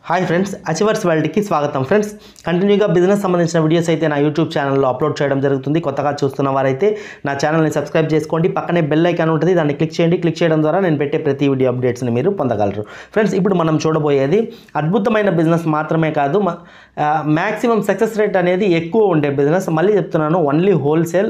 hi friends achievers వరల్డ్కి స్వాగతం friends కంటిన్యూగా business సంబంధించిన వీడియోస్ అయితే నా యూట్యూబ్ ఛానల్లో అప్లోడ్ చేయడం జరుగుతుంది కొత్తగా చూస్తున్న వారైతే నా ఛానల్ని సబ్స్క్రైబ్ చేసుకోండి పక్కనే బెల్ ఐకాన్ ఉంటుంది దాన్ని క్లిక్ చేయండి క్లిక్ చేయడం ద్వారా నేను పెట్టే ప్రతి వీడియో అప్డేట్స్ని మీరు పొందగలరు ఫ్రెండ్స్ ఇప్పుడు మనం చూడబోయేది అద్భుతమైన బిజినెస్ మాత్రమే కాదు మ్యాక్సిమం సక్సెస్ రేట్ అనేది ఎక్కువ ఉండే బిజినెస్ మళ్ళీ చెప్తున్నాను ఓన్లీ హోల్సేల్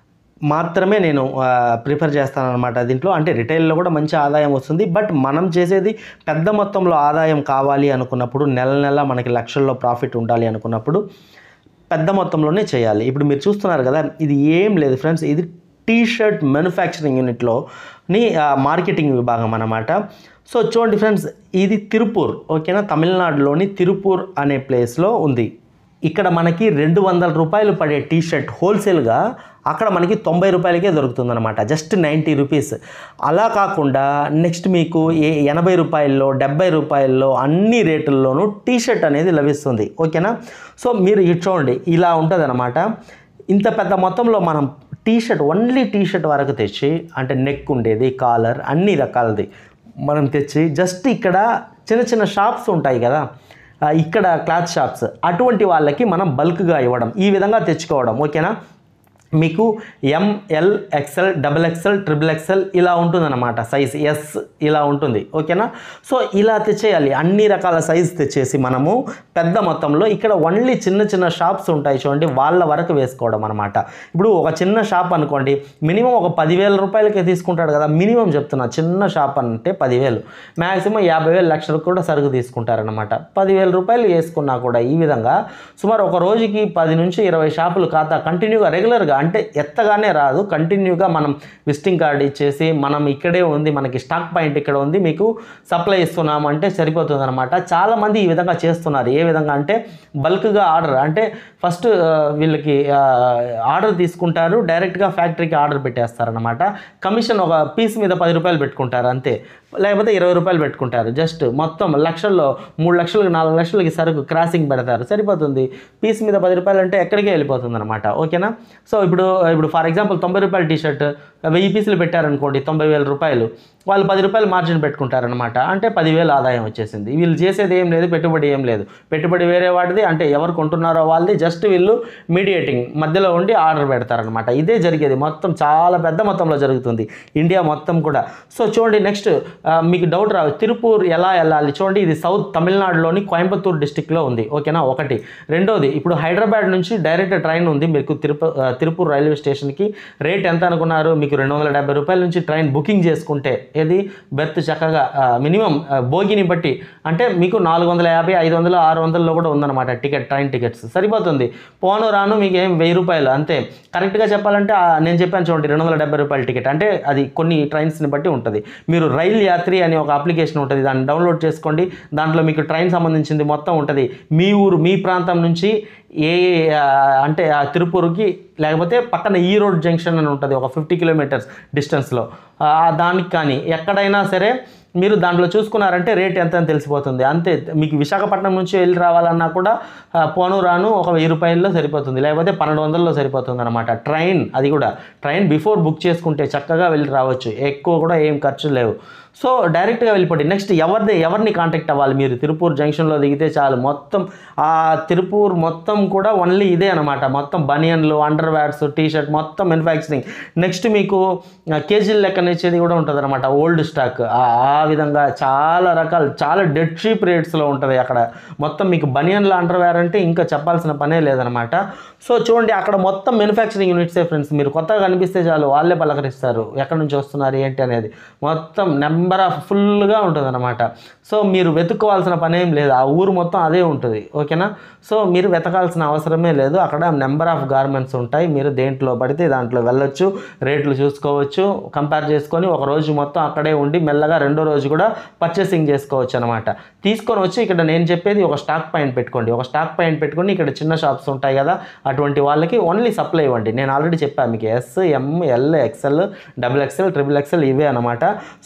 మాత్రమే నేను ప్రిఫర్ చేస్తాను అనమాట దీంట్లో అంటే రిటైల్లో కూడా మంచి ఆదాయం వస్తుంది బట్ మనం చేసేది పెద్ద మొత్తంలో ఆదాయం కావాలి అనుకున్నప్పుడు నెల నెల మనకి లక్షల్లో ప్రాఫిట్ ఉండాలి అనుకున్నప్పుడు పెద్ద మొత్తంలోనే చేయాలి ఇప్పుడు మీరు చూస్తున్నారు కదా ఇది ఏం లేదు ఫ్రెండ్స్ ఇది టీ షర్ట్ మ్యానుఫ్యాక్చరింగ్ యూనిట్లోని మార్కెటింగ్ విభాగం అన్నమాట సో చూడండి ఫ్రెండ్స్ ఇది తిరుపూర్ ఓకేనా తమిళనాడులోని తిరుపూర్ అనే ప్లేస్లో ఉంది ఇక్కడ మనకి రెండు వందల రూపాయలు పడే టీ షర్ట్ హోల్సేల్గా అక్కడ మనకి తొంభై రూపాయలకే దొరుకుతుందన్నమాట జస్ట్ నైంటీ రూపీస్ అలా కాకుండా నెక్స్ట్ మీకు ఏ ఎనభై రూపాయల్లో డెబ్బై రూపాయల్లో అన్ని రేటుల్లోనూ టీ షర్ట్ అనేది లభిస్తుంది ఓకేనా సో మీరు ఇటు చూడండి ఇలా ఉంటుంది ఇంత పెద్ద మొత్తంలో మనం T shirt only T shirt వరకు తెచ్చి అంటే నెక్ ఉండేది కాలర్ అన్ని రకాలది మనం తెచ్చి జస్ట్ ఇక్కడ చిన్న చిన్న షాప్స్ ఉంటాయి కదా ఆ, ఇక్కడ క్లాత్ షాప్స్ అటువంటి వాళ్ళకి మనం బల్క్గా ఇవ్వడం ఈ విధంగా తెచ్చుకోవడం ఓకేనా మీకు M L XL double XL triple XL ఇలా ఉంటుందన్నమాట సైజ్ ఎస్ ఇలా ఉంటుంది ఓకేనా సో ఇలా తెచ్చేయాలి అన్ని రకాల సైజ్ తెచ్చేసి మనము పెద్ద మొత్తంలో ఇక్కడ ఓన్లీ చిన్న చిన్న షాప్స్ ఉంటాయి చూడండి వాళ్ళ వరకు వేసుకోవడం అనమాట ఇప్పుడు ఒక చిన్న షాప్ అనుకోండి మినిమం ఒక పదివేల రూపాయలకే తీసుకుంటాడు కదా మినిమం చెప్తున్నా చిన్న షాప్ అంటే పదివేలు మ్యాక్సిమం యాభై వేలు లక్షలకు కూడా సరుకు తీసుకుంటారనమాట పదివేల రూపాయలు వేసుకున్నా కూడా ఈ విధంగా సుమారు ఒక రోజుకి పది నుంచి ఇరవై షాపులు ఖాతా కంటిన్యూగా రెగ్యులర్గా అంటే ఎత్తగానే రాదు కంటిన్యూగా మనం విజిటింగ్ కార్డు ఇచ్చేసి మనం ఇక్కడే ఉంది మనకి స్టాక్ పాయింట్ ఇక్కడ ఉంది మీకు సప్లై ఇస్తున్నాం అంటే సరిపోతుంది అనమాట చాలామంది ఈ విధంగా చేస్తున్నారు ఏ విధంగా అంటే బల్క్గా ఆర్డర్ అంటే ఫస్ట్ వీళ్ళకి ఆర్డర్ తీసుకుంటారు డైరెక్ట్గా ఫ్యాక్టరీకి ఆర్డర్ పెట్టేస్తారనమాట కమిషన్ ఒక పీస్ మీద పది రూపాయలు పెట్టుకుంటారు అంతే లేకపోతే ఇరవై రూపాయలు పెట్టుకుంటారు జస్ట్ మొత్తం లక్షల్లో మూడు లక్షలకి నాలుగు లక్షలకి సరుకు క్రాసింగ్ పెడతారు సరిపోతుంది పీస్ మీద పది రూపాయలు అంటే ఎక్కడికే వెళ్ళిపోతుంది అనమాట ఓకేనా సో ఇప్పుడు ఇప్పుడు ఫర్ ఎగ్జాంపుల్ తొంభై రూపాయల టీ షర్ట్ వెయ్యి పీసులు పెట్టారనుకోండి తొంభై వేల రూపాయలు వాళ్ళు పది రూపాయలు మార్జిన్ పెట్టుకుంటారనమాట అంటే పదివేలు ఆదాయం వచ్చేసింది వీళ్ళు చేసేది ఏం లేదు పెట్టుబడి ఏం లేదు పెట్టుబడి వేరే వాడిది అంటే ఎవరు కొంటున్నారో వాళ్ళది జస్ట్ వీళ్ళు మీడియేటింగ్ మధ్యలో ఉండి ఆర్డర్ పెడతారనమాట ఇదే జరిగేది మొత్తం చాలా పెద్ద మొత్తంలో జరుగుతుంది ఇండియా మొత్తం కూడా సో చూడండి నెక్స్ట్ మీకు డౌట్ రావు తిరుపూర్ ఎలా వెళ్ళాలి చూడండి ఇది సౌత్ తమిళనాడులోని కోయంబత్తూర్ డిస్టిక్లో ఉంది ఓకేనా ఒకటి రెండోది ఇప్పుడు హైదరాబాద్ నుంచి డైరెక్ట్ ట్రైన్ ఉంది మీకు తిరుప ఆ, తిరుపూర్ రైల్వే స్టేషన్కి రేట్ ఎంత అనుకున్నారు మీకు రెండు వందల డెబ్బై రూపాయల నుంచి ట్రైన్ బుకింగ్ చేసుకుంటే ఏది బెర్త్ చక్కగా మినిమం భోగిని బట్టి అంటే మీకు నాలుగు వందల యాభై ఐదు వందలు ఆరు వందల్లో కూడా ఉందన్నమాట టికెట్ ట్రైన్ టికెట్స్ సరిపోతుంది పోను రాను మీకు ఏం వెయ్యి రూపాయలు అంతే కరెక్ట్గా చెప్పాలంటే ఆ, నేను చెప్పాను చూడండి రెండు వందల డెబ్బై రూపాయల టికెట్ అంటే అది కొన్ని ట్రైన్స్ని బట్టి ఉంటుంది మీరు రైల్ యాత్రి అని ఒక అప్లికేషన్ ఉంటుంది దాన్ని డౌన్లోడ్ చేసుకోండి దాంట్లో మీకు ట్రైన్ సంబంధించింది మొత్తం ఉంటుంది మీ ఊరు మీ ప్రాంతం నుంచి ఏ ఆ, అంటే ఆ తిరుపూర్కి లేకపోతే పక్కన ఈ రోడ్ జంక్షన్ అని ఉంటుంది ఒక ఫిఫ్టీ కిలోమీటర్స్ డిస్టెన్స్లో ఆ, దానికి కానీ ఎక్కడైనా సరే మీరు దాంట్లో చూసుకున్నారంటే రేట్ ఎంత అని తెలిసిపోతుంది అంతే మీకు విశాఖపట్నం నుంచి వెళ్ళి రావాలన్నా కూడా ఆ, పోను రాను ఒక వెయ్యి రూపాయల్లో సరిపోతుంది లేకపోతే పన్నెండు వందల్లో సరిపోతుంది అనమాట ట్రైన్ అది కూడా ట్రైన్ బిఫోర్ బుక్ చేసుకుంటే చక్కగా వెళ్ళి రావచ్చు ఎక్కువ కూడా ఏం ఖర్చు లేవు సో డైరెక్ట్గా వెళ్ళిపోండి నెక్స్ట్ ఎవరిది ఎవరిని కాంటాక్ట్ అవ్వాలి మీరు తిరుపూర్ జంక్షన్లో దిగితే చాలు మొత్తం ఆ తిరుపూర్ మొత్తం కూడా ఓన్లీ ఇదే అనమాట మొత్తం బనియన్లు అండర్ వేర్స్ టీ షర్ట్ మొత్తం మ్యానుఫ్యాక్చరింగ్ నెక్స్ట్ మీకు కేజీల లెక్కన ఇచ్చేది కూడా ఉంటుంది అనమాట ఓల్డ్ స్టాక్ ఆ విధంగా చాలా రకాలు చాలా డెడ్ చీప్ రేట్స్లో ఉంటుంది అక్కడ మొత్తం మీకు బనియన్ల అండర్ వేర్ అంటే ఇంకా చెప్పాల్సిన పనే లేదనమాట సో చూడండి అక్కడ మొత్తం మ్యానుఫ్యాక్చరింగ్ యూనిట్సే ఫ్రెండ్స్ మీరు కొత్తగా కనిపిస్తే చాలు వాళ్ళే పలకరిస్తారు ఎక్కడి నుంచి వస్తున్నారు ఏంటి అనేది మొత్తం నెంబర్ ఆఫ్ ఫుల్గా ఉంటుంది అనమాట సో మీరు వెతుక్కోవాల్సిన పని ఏం లేదు ఆ ఊరు మొత్తం అదే ఉంటుంది ఓకేనా సో మీరు వెతకాల్సిన అవసరమే లేదు అక్కడ నెంబర్ ఆఫ్ గార్మెంట్స్ ఉంటాయి మీరు దేంట్లో పడితే దాంట్లో వెళ్ళొచ్చు రేట్లు చూసుకోవచ్చు కంపేర్ చేసుకొని ఒక రోజు మొత్తం అక్కడే ఉండి మెల్లగా రెండో రోజు కూడా పర్చేసింగ్ చేసుకోవచ్చు అనమాట తీసుకొని వచ్చి ఇక్కడ నేను చెప్పేది ఒక స్టాక్ పాయింట్ పెట్టుకోండి ఒక స్టాక్ పాయింట్ పెట్టుకొని ఇక్కడ చిన్న షాప్స్ ఉంటాయి కదా అటువంటి వాళ్ళకి ఓన్లీ సప్లై ఇవ్వండి నేను ఆల్రెడీ చెప్పాను మీకు S M L XL double XL triple XL ఇవే అనమాట సో చూడండి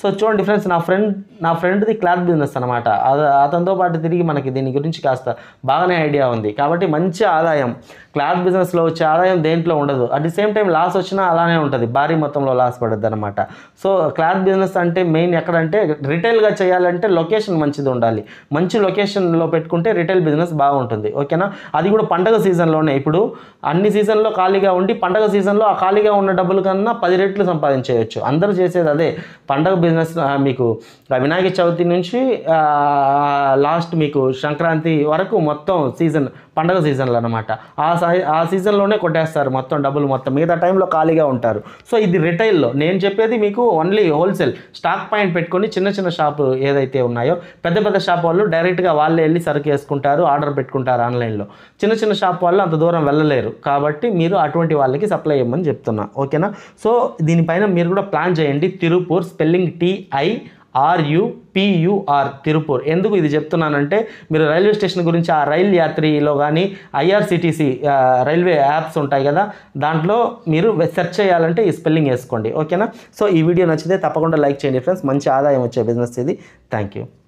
ఇంకోటి ఫ్రెండ్స్ నా ఫ్రెండ్ నా ఫ్రెండ్ది క్లాత్ బిజినెస్ అనమాట అతనితో పాటు తిరిగి మనకి దీని గురించి కాస్త బాగానే ఐడియా ఉంది కాబట్టి మంచి ఆదాయం క్లాత్ బిజినెస్లో వచ్చే ఆదాయం దేంట్లో ఉండదు at the same time loss వచ్చినా అలానే ఉంటుంది భారీ మొత్తంలో లాస్ పడుద్ది అనమాట సో క్లాత్ బిజినెస్ అంటే మెయిన్ ఎక్కడంటే రిటైల్గా చేయాలంటే లొకేషన్ మంచిది ఉండాలి మంచి లొకేషన్లో పెట్టుకుంటే రిటైల్ బిజినెస్ బాగుంటుంది ఓకేనా అది కూడా పండగ సీజన్లోనే ఇప్పుడు అన్ని సీజన్లో ఖాళీగా ఉండి పండగ సీజన్లో ఆ ఖాళీగా ఉన్న డబ్బుల కన్నా పది రెట్లు సంపాదించేయచ్చు అందరూ చేసేది అదే పండగ బిజినెస్ ఆ, మీకు ఆ వినాయక చవితి నుంచి లాస్ట్ మీకు సంక్రాంతి వరకు మొత్తం సీజన్ పండగ సీజన్లు అనమాట ఆ సై- ఆ సీజన్లోనే కొట్టేస్తారు మొత్తం డబ్బులు మొత్తం మిగతా టైంలో ఖాళీగా ఉంటారు సో ఇది రిటైల్లో నేను చెప్పేది మీకు ఓన్లీ హోల్సేల్ స్టాక్ పాయింట్ పెట్టుకొని చిన్న చిన్న షాపు ఏదైతే ఉన్నాయో పెద్ద పెద్ద షాప్ వాళ్ళు డైరెక్ట్గా వాళ్ళే వెళ్ళి సరుకు వేసుకుంటారు ఆర్డర్ పెట్టుకుంటారు ఆన్లైన్లో చిన్న చిన్న షాప్ వాళ్ళు అంత దూరం వెళ్ళలేరు కాబట్టి మీరు అటువంటి వాళ్ళకి సప్లై ఇవ్వమని చెప్తున్నా ఓకేనా సో దీనిపైన మీరు కూడా ప్లాన్ చేయండి Tirupur spelling T I R U P U R Tirupur ఎందుకు ఇది చెప్తున్నానంటే మీరు రైల్వే స్టేషన్ గురించి ఆ రైల్ యాత్రిలో కానీ ఐఆర్సిటీసీ రైల్వే యాప్స్ ఉంటాయి కదా దాంట్లో మీరు సెర్చ్ చేయాలంటే ఈ స్పెల్లింగ్ వేసుకోండి ఓకేనా సో ఈ వీడియో నచ్చితే తప్పకుండా లైక్ చేయండి ఫ్రెండ్స్ మంచి ఆదాయం వచ్చే బిజినెస్ ఇది థ్యాంక్ యూ